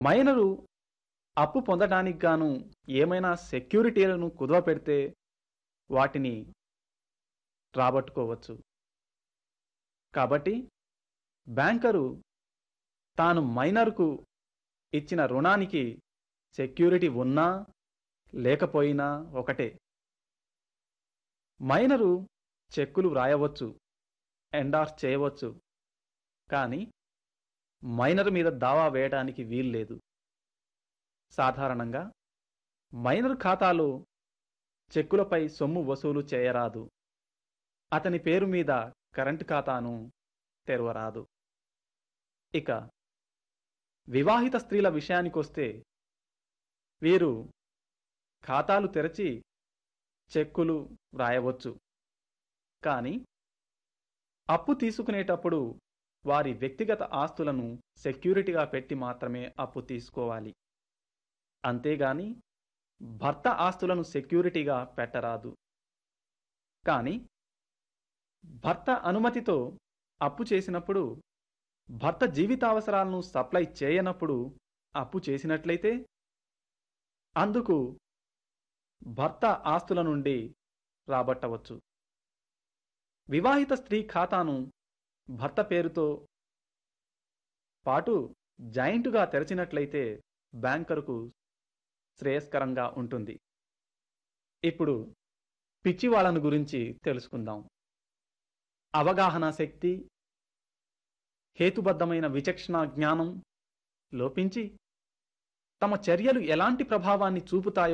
minor అప్పు పొందడానికి గాను ఏమైనా సెక్యూరిటీలను కుదవపెడితే వాటిని రాబట్టుకోవచ్చు కాబట్టి బ్యాంకరు తాను మైనర్కు ఇచ్చిన రుణానికి సెక్యూరిటీ ఉన్నా లేకపోయినా ఒకటే మైనరు చెక్కులు వ్రాయవచ్చు ఎండార్స్ చేయవచ్చు కానీ మైనర్ మీద దావా వేయడానికి వీల్లేదు సాధారణంగా మైనర్ ఖాతాలో చెక్కులపై సొమ్ము వసూలు చేయరాదు అతని పేరు మీద కరెంటు ఖాతాను తెరవరాదు ఇక వివాహిత స్త్రీల విషయానికొస్తే వీరు ఖాతాలు తెరచి చెక్కులు వ్రాయవచ్చు కానీ అప్పు తీసుకునేటప్పుడు వారి వ్యక్తిగత ఆస్తులను సెక్యూరిటీగా పెట్టి మాత్రమే అప్పు తీసుకోవాలి అంతేగాని భర్త ఆస్తులను సెక్యూరిటీగా పెట్టరాదు కానీ భర్త అనుమతితో అప్పు చేసినప్పుడు భర్త జీవితావసరాలను సప్లై చేయనప్పుడు అప్పు చేసినట్లయితే అందుకు భర్త ఆస్తుల నుండి రాబట్టవచ్చు వివాహిత స్త్రీ ఖాతాను భర్త పేరుతో పాటు జాయింట్గా తెరచినట్లయితే బ్యాంకరుకు శ్రేయస్కరంగా ఉంటుంది ఇప్పుడు పిచ్చివాళ్ళను గురించి తెలుసుకుందాం అవగాహన శక్తి హేతుబద్ధమైన విచక్షణ జ్ఞానం లోపించి తమ చర్యలు ఎలాంటి ప్రభావాన్ని చూపుతాయో